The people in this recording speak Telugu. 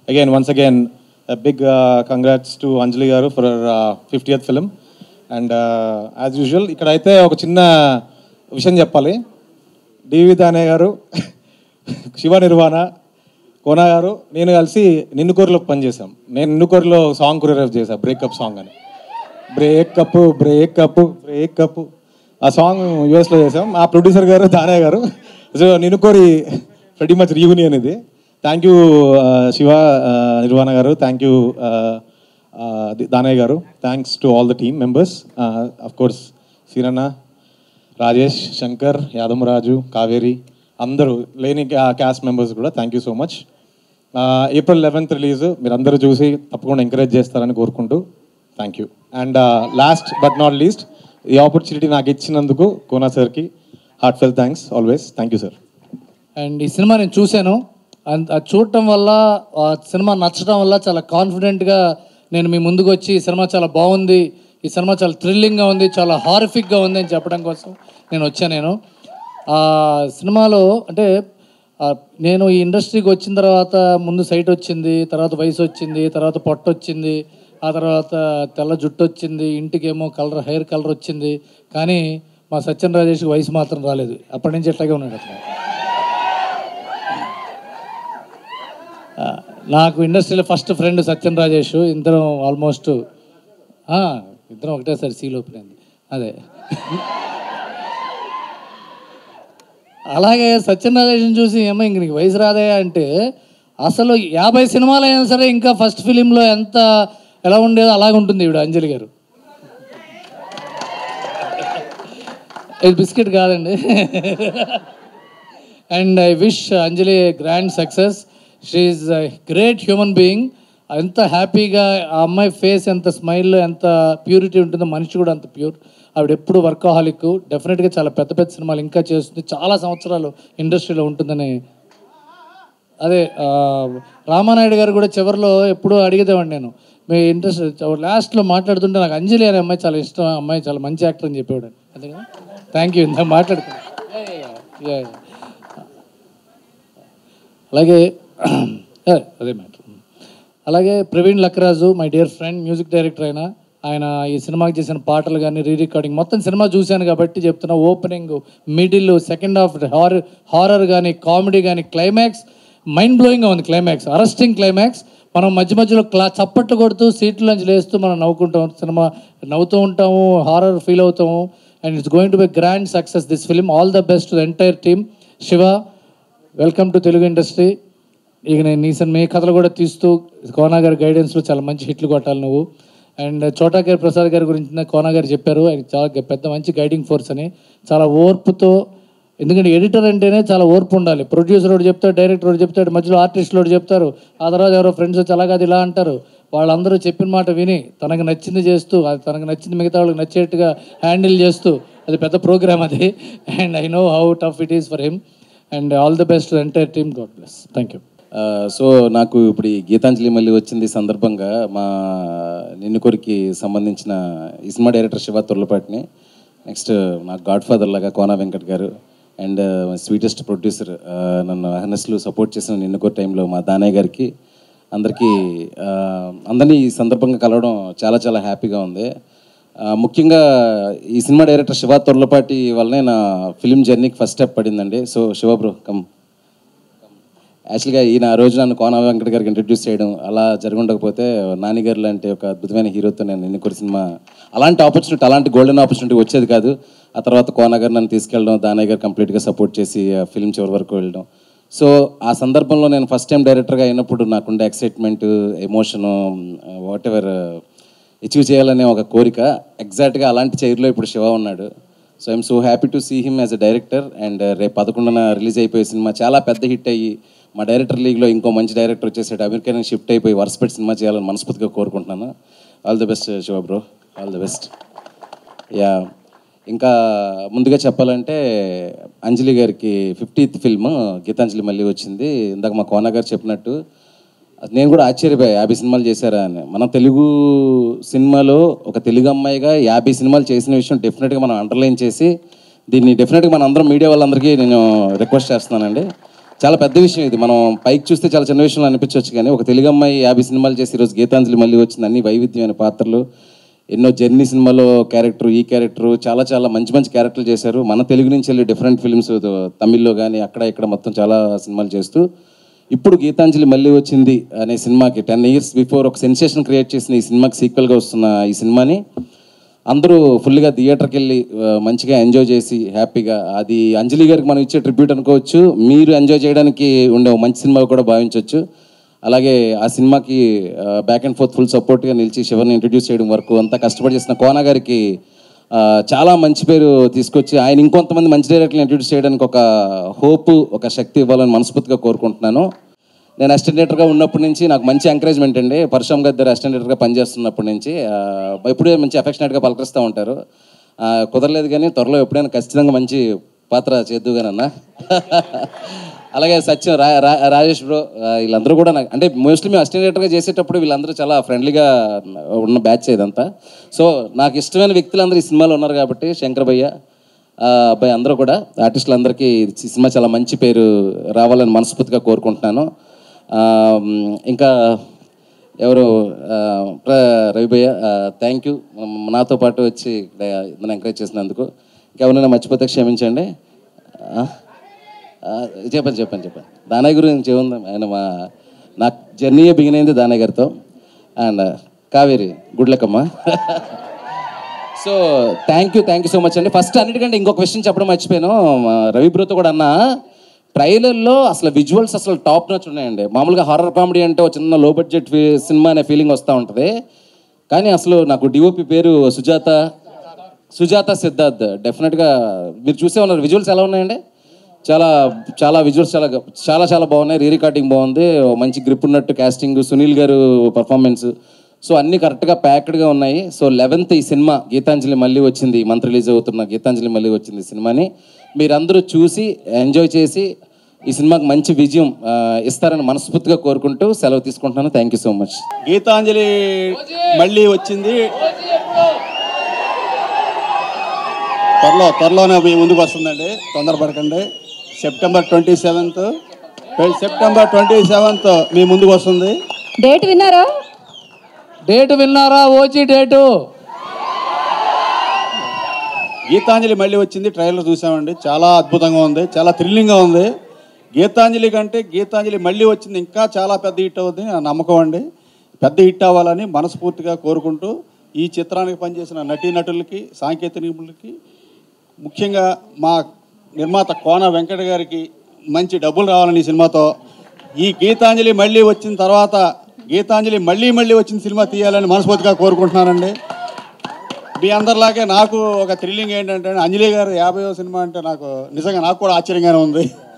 Again once again big congrats to Anjali garu for fiftieth film and as usual ఇక్కడ అయితే ఒక చిన్న విషయం చెప్పాలి డివి దానే గారు శివ నిర్వాణ కోన గారు నేను కలిసి నిన్నుకోరులో పనిచేసాం నేను నిన్నుకోరులో సాంగ్ కొరియోగ్రాఫ్ చేశాను బ్రేకప్ సాంగ్ అని బ్రేకప్ బ్రేకప్ బ్రేకప్ ఆ సాంగ్ యూఎస్లో చేసాం ఆ ప్రొడ్యూసర్ గారు దానయ్య గారు so Ninnu Kori pretty much reunion ఇది థ్యాంక్ యూ శివ ఆ, Nirvana garu thank you Danayya garu thanks to all the team members of course Seeranna Rajesh Shankar Yadamaraju Kaveri అందరూ లేని క్యాస్ట్ మెంబర్స్ కూడా thank you so much April eleventh release మీరు అందరూ చూసి తప్పకుండా ఎంకరేజ్ చేస్తారని కోరుకుంటూ thank you and last but not least ఈ ఆపర్చునిటీ నాకు ఇచ్చినందుకు కోనా సార్కి heart felt thanks always thank you sir and ఈ సినిమా నేను చూశాను అండ్ అది చూడటం వల్ల ఆ సినిమా నచ్చడం వల్ల చాలా కాన్ఫిడెంట్గా నేను మీ ముందుకు వచ్చి ఈ సినిమా చాలా బాగుంది ఈ సినిమా చాలా థ్రిల్లింగ్గా ఉంది చాలా హారిఫిక్గా ఉంది అని చెప్పడం కోసం నేను వచ్చాను నేను ఆ సినిమాలో అంటే ఆ, నేను ఈ ఇండస్ట్రీకి వచ్చిన తర్వాత ముందు సైట్ వచ్చింది తర్వాత వయసు వచ్చింది తర్వాత పొట్ట వచ్చింది ఆ తర్వాత తెల్ల జుట్టు వచ్చింది ఇంటికేమో కలర్ హెయిర్ కలర్ వచ్చింది కానీ మా సత్యన్ రాజేష్కి వయసు మాత్రం రాలేదు అప్పటి నుంచి ఎట్లాగే ఉన్నాడు అతను ఆ, నాకు ఇండస్ట్రీలో ఫస్ట్ ఫ్రెండ్ సత్యన్ రాజేష్ ఇద్దరం ఆల్మోస్ట్ ఆ, ఇద్దరం ఒకటేసారి సీల్ ఓపెన్ అయింది అదే అలాగే సత్యన్ రాజేష్ని చూసి ఏమో ఇంక నీకు వయసు రాదే అంటే అసలు యాభై సినిమాలు అయినా సరే ఇంకా ఫస్ట్ ఫిలింలో ఎంత ఎలా ఉండేదో అలాగే ఉంటుంది ఇవిడ అంజలి గారు ఇది బిస్కెట్ కాదండి and I wish Anjali grand success she's great human being ఎంత హ్యాపీగా ఆ అమ్మాయి ఫేస్ ఎంత స్మైల్ ఎంత ప్యూరిటీ ఉంటుందో మనిషి కూడా అంత ప్యూర్ ఆవిడ ఎప్పుడు వర్కాహాలిక్ డెఫినెట్గా చాలా పెద్ద పెద్ద సినిమాలు ఇంకా చేస్తుంది చాలా సంవత్సరాలు ఇండస్ట్రీలో ఉంటుందని అదే ఆ, రామానాయుడు గారు కూడా చివరిలో ఎప్పుడూ అడిగేదేవాడిని నేను మీ ఇంట్రెస్ట్ లాస్ట్లో మాట్లాడుతుంటే నాకు అంజలి అనే అమ్మాయి చాలా ఇష్టం ఆ అమ్మాయి చాలా మంచి యాక్టర్ అని చెప్పేవాడు అంతే కదా థ్యాంక్ యూ ఇంత మాట్లాడుకున్నాను Yeah, yeah. అలాగే ఏ, అదే మ్యాటర్ అలాగే Praveen Lakraju my dear friend music director అయినా ఆయన ఈ సినిమాకి చేసిన పాటలు కానీ రీ రికార్డింగ్ మొత్తం సినిమా చూశాను కాబట్టి చెప్తున్నా opening middle second half horror horror కానీ కామెడీ కానీ క్లైమాక్స్ మైండ్ బ్లోయింగ్గా ఉంది క్లైమాక్స్ అరెస్టింగ్ క్లైమాక్స్ మనం మధ్య మధ్యలో క్లా చప్పట్లు కొడుతూ సీట్లోంచి లేస్తూ మనం నవ్వుకుంటాం సినిమా నవ్వుతూ ఉంటాము హారర్ ఫీల్ అవుతాము and it's going to be grand success this film all the best to the entire team Shiva welcome to Telugu industry ఇక నేను నీ సినిమా మీ కథలు కూడా తీస్తూ కోనా గారి గైడెన్స్లో చాలా మంచి హిట్లు కొట్టాలి నువ్వు అండ్ చోటా గారి ప్రసాద్ గారి గురించి కోనా గారు చెప్పారు ఆయన చాలా గ- పెద్ద మంచి గైడింగ్ ఫోర్స్ అని చాలా ఓర్పుతో ఎందుకంటే ఎడిటర్ అంటేనే చాలా ఓర్పు ఉండాలి ప్రొడ్యూసర్ ఒకటి చెప్తాడు డైరెక్టర్ ఒకటి చెప్తాడు మధ్యలో ఆర్టిస్టులు ఒకటి చెప్తారు ఆ తర్వాత ఎవరో ఫ్రెండ్స్ వచ్చి అలా కాదు ఇలా అంటారు వాళ్ళందరూ చెప్పిన మాట విని తనకు నచ్చింది చేస్తూ అది తనకు నచ్చింది మిగతా వాళ్ళకి నచ్చేట్టుగా హ్యాండిల్ చేస్తూ అది పెద్ద ప్రోగ్రామ్ అది and I know how tough it is for him and all the best entire team god bless thank you ఆ, సో నాకు ఇప్పుడు ఈ గీతాంజలి మళ్ళీ వచ్చింది ఈ సందర్భంగా మా నిన్నుకొరికి సంబంధించిన ఈ సినిమా డైరెక్టర్ శివ తుర్లపాటిని నెక్స్ట్ నాకు గాడ్ ఫాదర్ లాగా కోనా వెంకట్ గారు అండ్ స్వీటెస్ట్ ప్రొడ్యూసర్ నన్ను అహనెస్లు సపోర్ట్ చేసిన నిన్నుకోరి టైంలో మా దానయ్య గారికి అందరికీ ఆ, అందరినీ ఈ సందర్భంగా కలవడం చాలా చాలా హ్యాపీగా ఉంది ఆ, ముఖ్యంగా ఈ సినిమా డైరెక్టర్ శివ తుర్లపాటి వల్లనే నా ఫిలిం జర్నీకి ఫస్ట్ స్టెప్ పడిందండి సో శివ బ్రో కమ్ యాక్చువల్గా ఈయన ఆ రోజు నన్ను కోన వెంకట గారికి ఇంట్రడ్యూస్ చేయడం అలా జరగకపోతే నానిగారు లాంటి ఒక అద్భుతమైన హీరోతో నేను ఎన్నుకొని సినిమా అలాంటి ఆపర్చునిటీ అలాంటి గోల్డెన్ ఆపర్చునిటీ వచ్చేది కాదు ఆ తర్వాత కోన గారు నన్ను తీసుకెళ్ళడం దానయ్య గారు కంప్లీట్గా సపోర్ట్ చేసి ఆ ఫిల్మ్ చివరి వరకు వెళ్ళడం సో ఆ సందర్భంలో నేను ఫస్ట్ టైం డైరెక్టర్గా అయినప్పుడు నాకుండే excitement emotion whatever achieve చేయాలనే ఒక కోరిక ఎగ్జాక్ట్గా అలాంటి చైర్లో ఇప్పుడు శివ ఉన్నాడు so I'm so happy to see him as a director and రేపు పదకొండున రిలీజ్ అయిపోయే సినిమా చాలా పెద్ద హిట్ అయ్యి మా డైరెక్టర్ లీగ్లో ఇంకో మంచి డైరెక్టర్ వచ్చేసాడు అమెరికా నుంచి షిఫ్ట్ అయిపోయి వరుసపెట్టి సినిమా చేయాలని మనస్ఫూర్తిగా కోరుకుంటున్నాను all the best Shiva bro all the best yeah ఇంకా ముందుగా చెప్పాలంటే అంజలి గారికి ఫిఫ్టీత్ ఫిల్మ్ గీతాంజలి మళ్ళీ వచ్చింది ఇందాక మా కోన గారు చెప్పినట్టు అది నేను కూడా ఆశ్చర్యపోయా యాభై సినిమాలు చేశారా అని మన తెలుగు సినిమాలో ఒక తెలుగు అమ్మాయిగా యాభై సినిమాలు చేసిన విషయం డెఫినెట్గా మనం అండర్లైన్ చేసి దీన్ని డెఫినెట్గా మన అందరం మీడియా వాళ్ళందరికీ నేను రిక్వెస్ట్ చేస్తున్నానండి చాలా పెద్ద విషయం ఇది మనం పైకి చూస్తే చాలా చిన్న విషయంలో అనిపించవచ్చు కానీ ఒక తెలుగు అమ్మాయి యాభై సినిమాలు చేసి ఈరోజు గీతాంజలి మళ్ళీ వచ్చింది అన్ని వైవిధ్యమైన పాత్రలు ఎన్నో జర్నీ సినిమాలో క్యారెక్టర్ ఈ క్యారెక్టర్ చాలా చాలా మంచి మంచి క్యారెక్టర్లు చేశారు మన తెలుగు నుంచి వెళ్ళి డిఫరెంట్ ఫిల్మ్స్ తమిళ్లో కానీ అక్కడ ఇక్కడ మొత్తం చాలా సినిమాలు చేస్తూ ఇప్పుడు గీతాంజలి మళ్ళీ వచ్చింది అనే సినిమాకి టెన్ ఇయర్స్ బిఫోర్ ఒక సెన్సేషన్ క్రియేట్ చేసిన ఈ సినిమాకి సీక్వెల్గా వస్తున్న ఈ సినిమాని అందరూ ఫుల్గా థియేటర్కి వెళ్ళి ఆ, మంచిగా ఎంజాయ్ చేసి హ్యాపీగా అది అంజలి గారికి మనం ఇచ్చే ట్రిబ్యూట్ అనుకోవచ్చు మీరు ఎంజాయ్ చేయడానికి ఉండే ఒక మంచి సినిమా కూడా భావించవచ్చు అలాగే ఆ సినిమాకి బ్యాక్ అండ్ ఫోర్త్ ఫుల్ సపోర్ట్గా నిలిచి శివర్ని ఇంట్రడ్యూస్ చేయడం వరకు అంతా కష్టపడి చేసిన కోన గారికి ఆ, చాలా మంచి పేరు తీసుకొచ్చి ఆయన ఇంకొంతమంది మంచి డైరెక్టర్లు ఇంట్రడ్యూస్ చేయడానికి ఒక హోప్ ఒక శక్తి ఇవ్వాలని మనస్ఫూర్తిగా కోరుకుంటున్నాను నేను అసిస్టెంట్ డైరెక్టర్గా ఉన్నప్పటి నుంచి నాకు మంచి ఎంకరేజ్మెంట్ అండి పరశురామ్ గారి దగ్గర అసిస్టెంట్ డైరెక్టర్గా పనిచేస్తున్నప్పటి నుంచి ఆ, ఎప్పుడే మంచి అఫెక్షనేట్గా పలకరిస్తూ ఉంటారు ఆ, కుదరలేదు కానీ త్వరలో ఎప్పుడైనా ఖచ్చితంగా మంచి పాత్ర చేద్దుగానన్నా అలాగే సత్యం రా రా- రాజేష్ బ్రో ఆ, వీళ్ళందరూ కూడా నాకు అంటే మోస్ట్లీ మేము అసిస్టెంట్ డైరెక్టర్గా చేసేటప్పుడు వీళ్ళందరూ చాలా ఫ్రెండ్లీగా ఉన్న బ్యాచ్ ఇదంతా సో నాకు ఇష్టమైన వ్యక్తులందరూ ఈ సినిమాలో ఉన్నారు కాబట్టి శంకర్ భయ్య ఆ, అబ్బాయి అందరూ కూడా ఆర్టిస్టులందరికీ ఈ సినిమా చాలా మంచి పేరు రావాలని మనస్ఫూర్తిగా కోరుకుంటున్నాను ఆ, ఇంకా ఎవరు ఆ, ప్ర- రవి భయ్య థ్యాంక్ యూ నాతో పాటు వచ్చి ఇక్కడ నన్ను ఎంకరేజ్ చేసినందుకు ఇంకెవరైనా మర్చిపోతే క్షమించండి ఆ? ఆ, చెప్పండి చెప్పండి చెప్పండి దానయ్య గురించి ఏముంది ఆయన మా నా జర్నీయే బిగిన్ అయింది దానయ్య గారితో అండ్ కావేరి గుడ్ లక్ అమ్మా so thank you thank you so much అండి ఫస్ట్ అన్నిటికంటే ఇంకొక విషయం చెప్పడం మర్చిపోయాను మా రవి బ్రోతో కూడా అన్న ట్రైలర్లో అసలు విజువల్స్ అసలు టాప్ నచ్ ఉన్నాయండి మామూలుగా హారర్ కామెడీ అంటే ఒక చిన్న లో బడ్జెట్ సినిమా అనే ఫీలింగ్ వస్తూ ఉంటుంది కానీ అసలు నాకు డిఓపి పేరు సుజాత సుజాత సిద్ధార్థ్ డెఫినెట్గా మీరు చూసే ఉన్నారు విజువల్స్ ఎలా ఉన్నాయండి చాలా చాలా విజువల్స్ చాలా చాలా చాలా బాగున్నాయి రీ రికార్డింగ్ బాగుంది ఓ మంచి గ్రిప్ ఉన్నట్టు కాస్టింగ్ సునీల్ గారు పర్ఫార్మెన్స్ సో అన్ని కరెక్ట్గా ప్యాక్డ్గా ఉన్నాయి సో లెవెన్త్ ఈ సినిమా గీతాంజలి మళ్ళీ వచ్చింది ఈ మంత్ రిలీజ్ అవుతున్న గీతాంజలి మళ్ళీ వచ్చింది ఈ సినిమాని మీరందరూ చూసి ఎంజాయ్ చేసి ఈ సినిమాకి మంచి విజయం ఆ, ఇస్తారని మనస్ఫూర్తిగా కోరుకుంటూ సెలవు తీసుకుంటున్నాను thank you so much Geethanjali Malli Vachindi త్వరలో త్వరలోనే మీ ముందుకు వస్తుందండి తొందరపడకండి September twenty seventh September twenty seventh మీ ముందుకు వస్తుంది డేట్ విన్నారా డేట్ విన్నారా ఓజీ డేటు గీతాంజలి మళ్ళీ వచ్చింది ట్రైలర్ చూసామండి చాలా అద్భుతంగా ఉంది చాలా థ్రిల్లింగ్గా ఉంది గీతాంజలి కంటే గీతాంజలి మళ్ళీ వచ్చింది ఇంకా చాలా పెద్ద హిట్ అవుతుంది నా నమ్మకం అండి పెద్ద హిట్ అవ్వాలని మనస్ఫూర్తిగా కోరుకుంటూ ఈ చిత్రానికి పనిచేసిన నటీనటులకి సాంకేతిక నిపుణులకి ముఖ్యంగా మా నిర్మాత కోన వెంకట గారికి మంచి డబ్బులు రావాలని ఈ సినిమాతో ఈ గీతాంజలి మళ్ళీ వచ్చిన తర్వాత గీతాంజలి మళ్ళీ మళ్ళీ వచ్చిన సినిమా తీయాలని మనస్ఫూర్తిగా కోరుకుంటున్నానండి మీ అందరిలాగే నాకు ఒక థ్రిల్లింగ్ ఏంటంటే అంజలి గారు యాభైవ సినిమా అంటే నాకు నిజంగా నాకు కూడా ఆశ్చర్యంగానే ఉంది